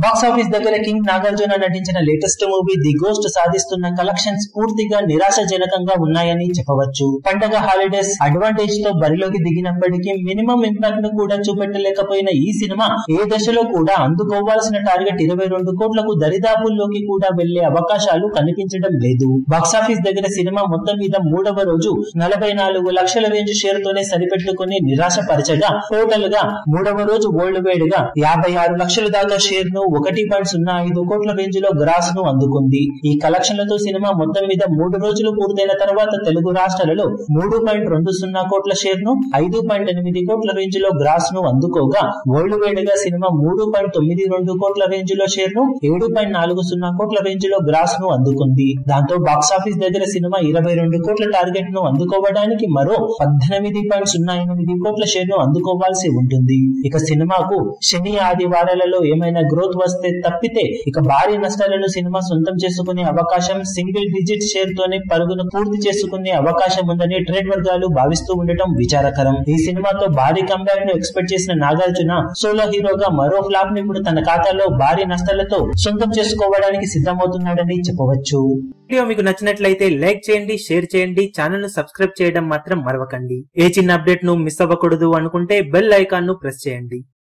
box office దగ్గర king Nagarjuna నటించిన latest movie the ghost సాధిస్తున్న కలెక్షన్స్ పూర్తిగా నిరాశజనకంగా ఉన్నాయని చెప్పవచ్చు పండగ హాలిడేస్ అడ్వాంటేజ్ తో బరిలోకి దిగినప్పటికీ మినిమం ఇంపాక్ట్ ను కూడా చూపెట్టలేకపోయిన ఈ సినిమా ఏ దశలో కూడా అందుకోవాల్సిన టార్గెట్ ఇరవై రెండు కోట్లకు దరిదాపుల్లోకి కూడా వెళ్లే అవకాశాలు కనిపించడం లేదు బాక్సాఫీస్ దగ్గర సినిమా మొత్తం మీద మూడవ రోజు నలభై నాలుగు లక్షల రేంజ్ షేర్ తోనే సరిపెట్టుకుని నిరాశపరచగా టోటల్ గా మూడవ రోజు వరల్డ్ వైడ్ గా యాభై ఆరు లక్షల దాకా షేర్ ను ఒకటి పాయింట్ సున్నా ఐదు కోట్ల రేంజ్ లో గ్రాస్ ను అందుకుంది ఈ కలెక్షన్లతో సినిమా మొత్తం మీద మూడు రోజులు పూర్తయిన తర్వాత తెలుగు రాష్ట్రాలలో మూడు పాయింట్ రెండు సున్నా కోట్ల షేర్ ను ఐదు పాయింట్ ఎనిమిది కోట్ల రేంజ్ లో గ్రాస్ ను అందుకోగా వరల్డ్ వైడ్ గా సినిమా మూడు పాయింట్ తొమ్మిది రెండు కోట్ల రేంజ్ లో షేర్ ను ఏడు పాయింట్ నాలుగు సున్నా కోట్ల రేంజ్ లో గ్రాస్ ను అందుకుంది దాంతో బాక్స్ ఆఫీస్ దగ్గర సినిమా ఇరవై రెండు కోట్ల టార్గెట్ ను అందుకోవడానికి మరో పద్దెనిమిది పాయింట్ సున్నా ఎనిమిది కోట్ల షేర్ ను అందుకోవాల్సి ఉంటుంది ఇక సినిమాకు శని ఆదివారాలలో ఏమైనా గ్రోత్ వస్తే తప్పితే ఇక భారీ నష్టాలను సినిమా సొంతం చేసుకునే అవకాశం సింగిల్ డిజిట్ షేర్ తోనే పరుగును పూర్తి చేసుకునే అవకాశం ఉందని ట్రేడ్ వర్గాలు భావిస్తూ ఉండటం విచారకరం ఈ సినిమాతో భారీ కంబ్యాక్ ను ఎక్స్పెక్ట్ చేసిన నాగార్జున సోలో హీరోగా మరో ఫ్లాప్ ని ఇప్పుడు తన ఖాతాలో భారీ నష్టాలతో సొంతం చేసుకోవడానికి సిద్ధమవుతున్నాడని చెప్పవచ్చు వీడియో మీకు నచ్చినట్లయితే లైక్ చేయండి షేర్ చేయండి ఛానల్ ను సబ్స్క్రైబ్ చేయడం మాత్రం మరవకండి ఏ చిన్న అప్డేట్ ను మిస్ అవ్వకూడదు అనుకుంటే బెల్ ఐకాన్ ను ప్రెస్ చేయండి